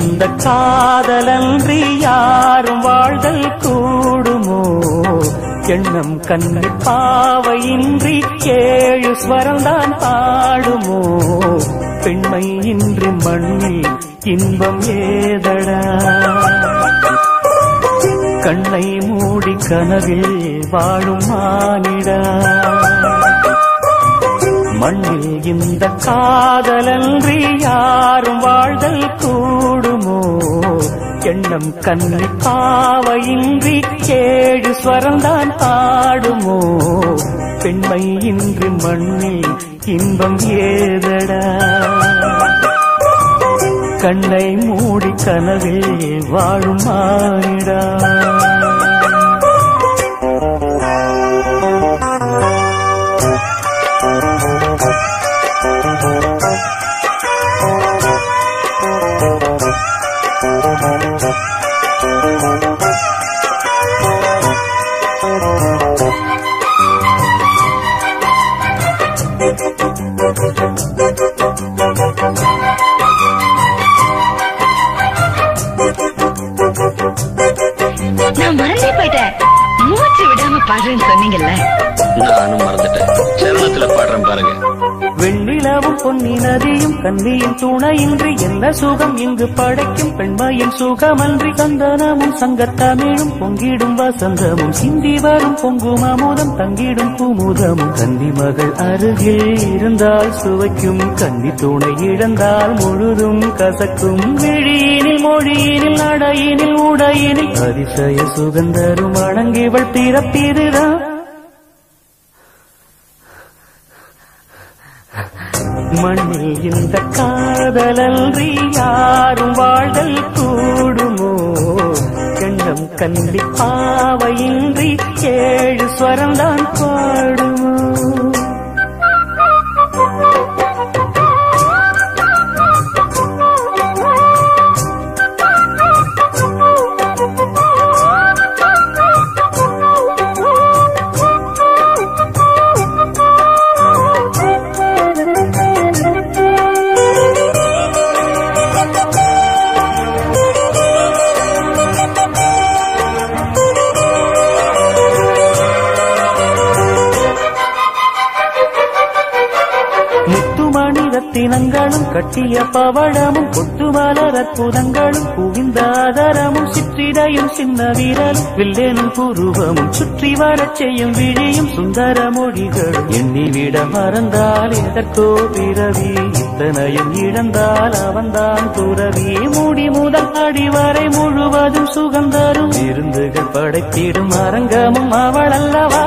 இந்த காதலன்றி யாரும் வாழ்தல் கூடுமோ எண்ணம் கண்ணு பாவையின்றி ஏழு ஸ்வரம்தான் பாடுமோ பெண்மை இன்றி மண்ணில் இன்பம் ஏதடா கண்ணை மூடி கனவில் வாழும் மானிடா மண்ணில் இந்த காதலன்றி யாரும் வாழ்தல் கூடுமோ எண்ணம் கண்ணி பாவையின்றி ஏழு ஸ்வரம்தான் பாடுமோ பெண்மை இன்றி மண்ணில் இன்பம் ஏதடா கண்ணை மூடி கனவில் வாழும் மானிடா நான் மறந்தே போயிட்டேன் மூச்சு விடாம பாடுறேன்னு சொன்னீங்கல்ல நானும் மறந்துட்டேன் சரணத்துல பாடுறேன் பாருங்க வெண்ணிலவும் பொன்னி நதியும் கன்னியின் துணையின்றி என்ன சுகம் இங்கு படைக்கும் பெண்மையின் சுகமன்றி சந்தனமும் சங்கத்தமிழும் பொங்கிடும் வசந்தமும் சிந்தி வரும் பொங்கும் அமுதம் தங்கிடும் குமுதமும் கன்னி மகள் அருகில் இருந்தால் சுவைக்கும் கன்னி துணை இழந்தால் முழுதும் கசக்கும் விழியினில் மொழியினில் நடையினில் உடையினில் அதிசய சுகந்தரும் அடங்கிவள் பிறப்பிதுதான் மண்ணில் இந்த காதலன்றி யாரும் வாழ்தல் கூடுமோ எண்ணம் கண்டி பாவையின்றி ஏழு ஸ்வரம்தான் பாடுமோ முத்துமணி ரத்தினங்களும் கட்டிய பவழமும் கொத்துமலர் அற்புதங்களும் குவிந்த ஆதரமும் சிற்றிடையும் சின்ன வீரலும் வில்லேனும் புருவமும் சுற்றி வரச் செய்யும் விழியும் சுந்தர மொழிகளும் எண்ணிவிட மறந்தால் எதற்கோ பிறவி இத்தனையும் இழந்தால் அவன்தான் துறவி மூடி முதல் அடி வரை முழுவதும் சுகந்தரும் விருந்துகள் படைத்திடும் அரங்கமும் அவள் அல்லவா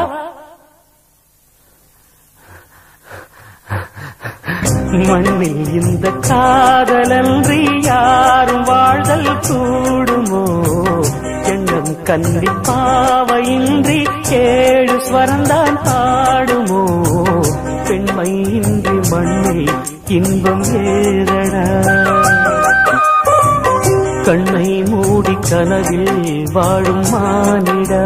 மண்ணில் இந்த காதலன்றி யாரும் வாழ்தல் கூடுமோ எண்ணம் கண்டி பாவையின்றி ஏழு ஸ்வரந்தான் பாடுமோ பெண்மை இன்றி மண்ணில் இன்பம் ஏறடா கண்ணை மூடி கனவில் வாழும் மானிடா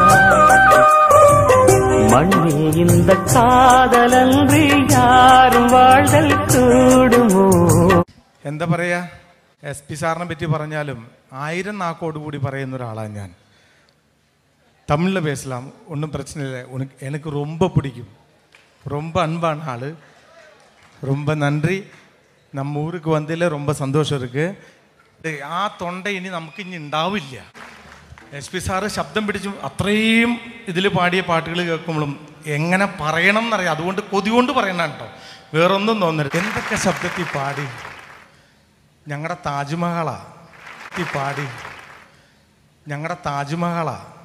மண்ணில் இந்த காதலன்றி யாரும் வாழ்தல் கூடுமோ എന്താ പറയാ എസ് പി സാറിനെ പറ്റി പറഞ്ഞാലും ആയിരം നാക്കോടുകൂടി പറയുന്ന ഒരാളാണ് ഞാൻ தமிழில் பேசலாம் ஒன்றும் பிரச்சனை இல்லை உனக்கு எனக்கு ரொம்ப பிடிக்கும் ரொம்ப அன்பான ஆள் ரொம்ப நன்றி நம்ம ஊருக்கு வந்ததில் ரொம்ப சந்தோஷம் இருக்குது ആ തൊണ്ട ഇനി നമുക്ക് ഇനി ഉണ്ടാവില്ല എസ് പി സാറ് ശബ്ദം പിടിച്ചു അത്രയും ഇതിൽ പാടിയ പാട്ടുകൾ കേൾക്കുമ്പോഴും എങ്ങനെ പറയണം എന്നറിയാം അതുകൊണ്ട് കൊതി കൊണ്ട് പറയണം കേട്ടോ വേറൊന്നും തോന്നരുത് എന്തൊക്കെ ശബ്ദത്തിൽ പാടി ഞങ്ങളുടെ താജ്മഹളാ ഈ പാടി ഞങ്ങളുടെ താജ്മഹളാ